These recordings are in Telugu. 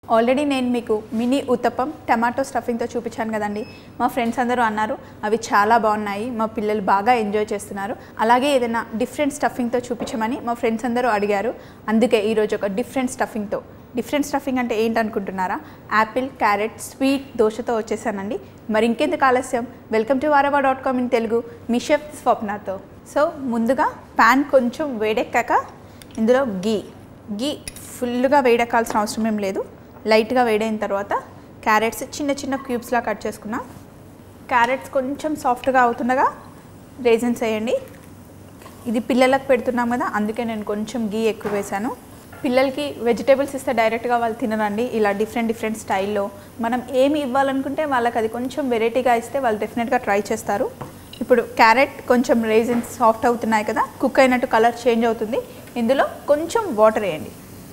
ఆల్రెడీ నేను మీకు మినీ ఉత్తప్పం టమాటో స్టఫింగ్తో చూపించాను కదండి మా ఫ్రెండ్స్ అందరూ అన్నారు అవి చాలా బాగున్నాయి మా పిల్లలు బాగా ఎంజాయ్ చేస్తున్నారు అలాగే ఏదైనా డిఫరెంట్ స్టఫింగ్తో చూపించమని మా ఫ్రెండ్స్ అందరూ అడిగారు అందుకే ఈరోజు ఒక డిఫరెంట్ స్టఫింగ్తో డిఫరెంట్ స్టఫింగ్ అంటే ఏంటనుకుంటున్నారా యాపిల్ క్యారెట్ స్వీట్ దోశతో వచ్చేసానండి మరి ఇంకెందుకు ఆలస్యం welcome to Vahrehvaa dot com in Telugu మీ షెఫ్ స్వప్నతో సో ముందుగా ప్యాన్ కొంచెం వేడెక్కాక ఇందులో గీ గీ ఫుల్గా వేడెక్కాల్సిన అవసరం ఏం లేదు లైట్గా వేడైన తర్వాత క్యారెట్స్ చిన్న చిన్న క్యూబ్స్లా కట్ చేసుకున్నా క్యారెట్స్ కొంచెం సాఫ్ట్గా అవుతుండగా రేజన్స్ వేయండి ఇది పిల్లలకు పెడుతున్నాం కదా అందుకే నేను కొంచెం గీ ఎక్కువ వేశాను పిల్లలకి వెజిటేబుల్స్ ఇస్తే డైరెక్ట్గా వాళ్ళు తినరండి ఇలా డిఫరెంట్ డిఫరెంట్ స్టైల్లో మనం ఏమి ఇవ్వాలనుకుంటే వాళ్ళకి అది కొంచెం వెరైటీగా ఇస్తే వాళ్ళు డెఫినెట్గా ట్రై చేస్తారు ఇప్పుడు క్యారెట్ కొంచెం రేజిన్స్ సాఫ్ట్ అవుతున్నాయి కదా కుక్ అయినట్టు కలర్ చేంజ్ అవుతుంది ఇందులో కొంచెం వాటర్ వేయండి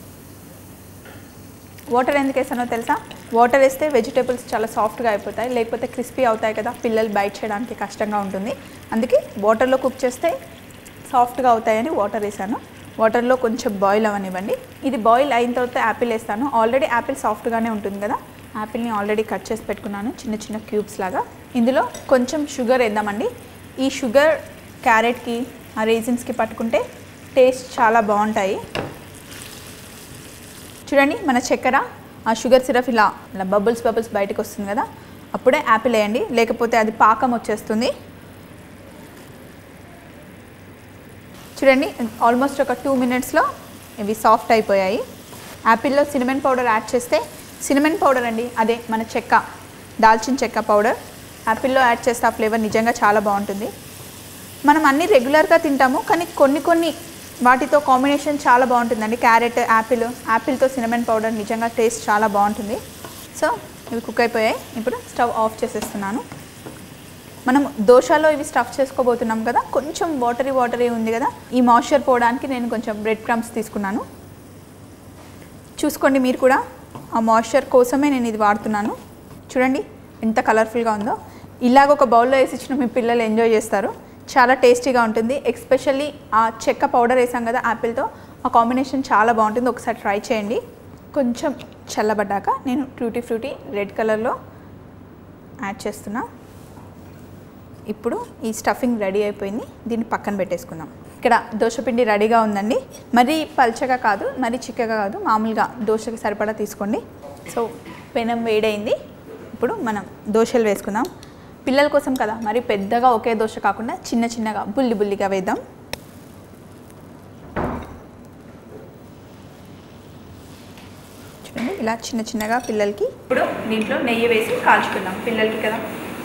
వాటర్ ఎందుకు వేసానో తెలుసా వాటర్ వేస్తే వెజిటేబుల్స్ చాలా సాఫ్ట్గా అయిపోతాయి లేకపోతే క్రిస్పీ అవుతాయి కదా పిల్లలు బైట్ చేయడానికి కష్టంగా ఉంటుంది అందుకే వాటర్లో కుక్ చేస్తే సాఫ్ట్గా అవుతాయని వాటర్ వేసాను వాటర్లో కొంచెం బాయిల్ అవ్వనివ్వండి ఇది బాయిల్ అయిన తర్వాత యాపిల్ వేస్తాను ఆల్రెడీ యాపిల్ సాఫ్ట్గానే ఉంటుంది కదా యాపిల్ని ఆల్రెడీ కట్ చేసి పెట్టుకున్నాను చిన్న చిన్న క్యూబ్స్ లాగా ఇందులో కొంచెం షుగర్ వేద్దామండి ఈ షుగర్ క్యారెట్కి ఆ రేజిన్స్కి పట్టుకుంటే టేస్ట్ చాలా బాగుంటాయి చూడండి మన చక్కెర ఆ షుగర్ సిరప్ ఇలా ఇలా బబుల్స్ బబుల్స్ బయటకు వస్తుంది కదా అప్పుడే యాపిల్ వేయండి లేకపోతే అది పాకం వచ్చేస్తుంది చూడండి ఆల్మోస్ట్ ఒక టూ మినిట్స్లో ఇవి సాఫ్ట్ అయిపోయాయి యాపిల్లో సినమన్ పౌడర్ యాడ్ చేస్తే సినమన్ పౌడర్ అండి అదే మన చెక్క దాల్చిన చెక్క పౌడర్ యాపిల్లో యాడ్ చేస్తే ఆ ఫ్లేవర్ నిజంగా చాలా బాగుంటుంది మనం అన్నీ రెగ్యులర్గా తింటాము కానీ కొన్ని కొన్ని వాటితో కాంబినేషన్ చాలా బాగుంటుందండి క్యారెట్ యాపిల్ యాపిల్తో సినమన్ పౌడర్ నిజంగా టేస్ట్ చాలా బాగుంటుంది సో ఇవి కుక్ అయిపోయాయి ఇప్పుడు స్టవ్ ఆఫ్ చేసేస్తున్నాను మనం దోశలో ఇవి స్టఫ్ చేసుకోబోతున్నాం కదా కొంచెం వాటరీ వాటరీ ఉంది కదా ఈ మాయిశ్చర్ పోవడానికి నేను కొంచెం బ్రెడ్ క్రమ్స్ తీసుకున్నాను చూసుకోండి మీరు కూడా ఆ మాయిశ్చర్ కోసమే నేను ఇది వాడుతున్నాను చూడండి ఎంత కలర్ఫుల్గా ఉందో ఇలాగ ఒక బౌల్లో వేసి ఇచ్చిన మీ పిల్లలు ఎంజాయ్ చేస్తారు చాలా టేస్టీగా ఉంటుంది ఎక్స్పెషల్లీ ఆ చెక్క పౌడర్ వేసాం కదా యాపిల్తో ఆ కాంబినేషన్ చాలా బాగుంటుంది ఒకసారి ట్రై చేయండి కొంచెం చల్లబడ్డాక నేను ఫ్రూటీ ఫ్రూటీ రెడ్ కలర్లో యాడ్ చేస్తున్నా ఇప్పుడు ఈ స్టఫింగ్ రెడీ అయిపోయింది దీన్ని పక్కన పెట్టేసుకుందాం ఇక్కడ దోశపిండి రెడీగా ఉందండి మరీ పల్చగా కాదు మరీ చిక్కగా కాదు మామూలుగా దోశకి సరిపడా తీసుకోండి సో పెనం వేడైంది ఇప్పుడు మనం దోశలు వేసుకుందాం పిల్లల కోసం కదా మరి పెద్దగా ఒకే దోశ కాకుండా చిన్న చిన్నగా బుల్లి బుల్లిగా వేద్దాం చూడండి ఇలా చిన్న చిన్నగా పిల్లలకి ఇప్పుడు దీంట్లో నెయ్యి వేసి కాల్చుకుందాం పిల్లలకి కదా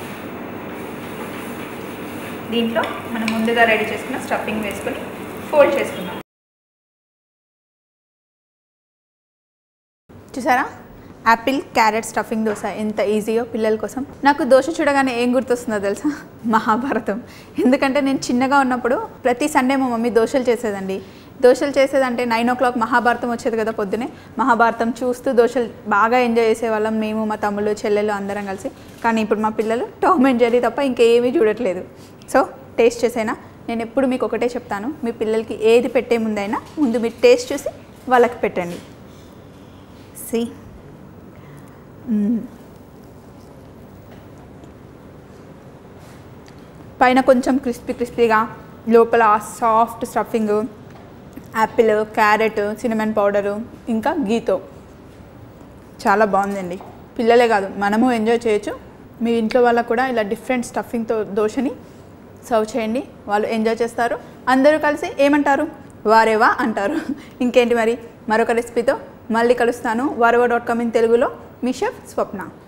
దీంట్లో మనం ముందుగా రెడీ చేసుకున్న స్టఫింగ్ వేసుకొని ఫోల్డ్ చేసుకుందాం చూసారా యాపిల్ క్యారెట్ స్టఫింగ్ దోశ ఎంత ఈజీయో పిల్లల కోసం నాకు దోశ చూడగానే ఏం గుర్తొస్తుందో తెలుసా మహాభారతం ఎందుకంటే నేను చిన్నగా ఉన్నప్పుడు ప్రతి సండే మా మమ్మీ దోశలు చేసేదండి దోశలు చేసేదంటే నైన్ ఓ క్లాక్ మహాభారతం వచ్చేది కదా పొద్దునే మహాభారతం చూస్తూ దోశలు బాగా ఎంజాయ్ చేసేవాళ్ళం మేము మా తమ్ముళ్ళు చెల్లెలు అందరం కలిసి కానీ ఇప్పుడు మా పిల్లలు టామ్ అండ్ జెర్రీ తప్ప ఇంకేమీ చూడట్లేదు సో టేస్ట్ చేసైనా నేను ఎప్పుడు మీకు ఒకటే చెప్తాను మీ పిల్లలకి ఏది పెట్టే ముందైనా ముందు మీరు టేస్ట్ చూసి వాళ్ళకి పెట్టండి సి పైన కొంచెం క్రిస్పీ క్రిస్పీగా లోపల soft stuffing apple carrot cinnamon powder ఇంకా గీతో చాలా బాగుందండి పిల్లలే కాదు మనము ఎంజాయ్ చేయొచ్చు మీ ఇంట్లో వాళ్ళకు కూడా ఇలా డిఫరెంట్ స్టఫింగ్తో దోశని సర్వ్ చేయండి వాళ్ళు ఎంజాయ్ చేస్తారు అందరూ కలిసి ఏమంటారు వారేవా అంటారు ఇంకేంటి మరి మరొక రెసిపీతో మళ్ళీ కలుస్తాను వారేవా డాట్ కామ్ ఇన్ తెలుగులో మీ షెఫ్ స్వప్న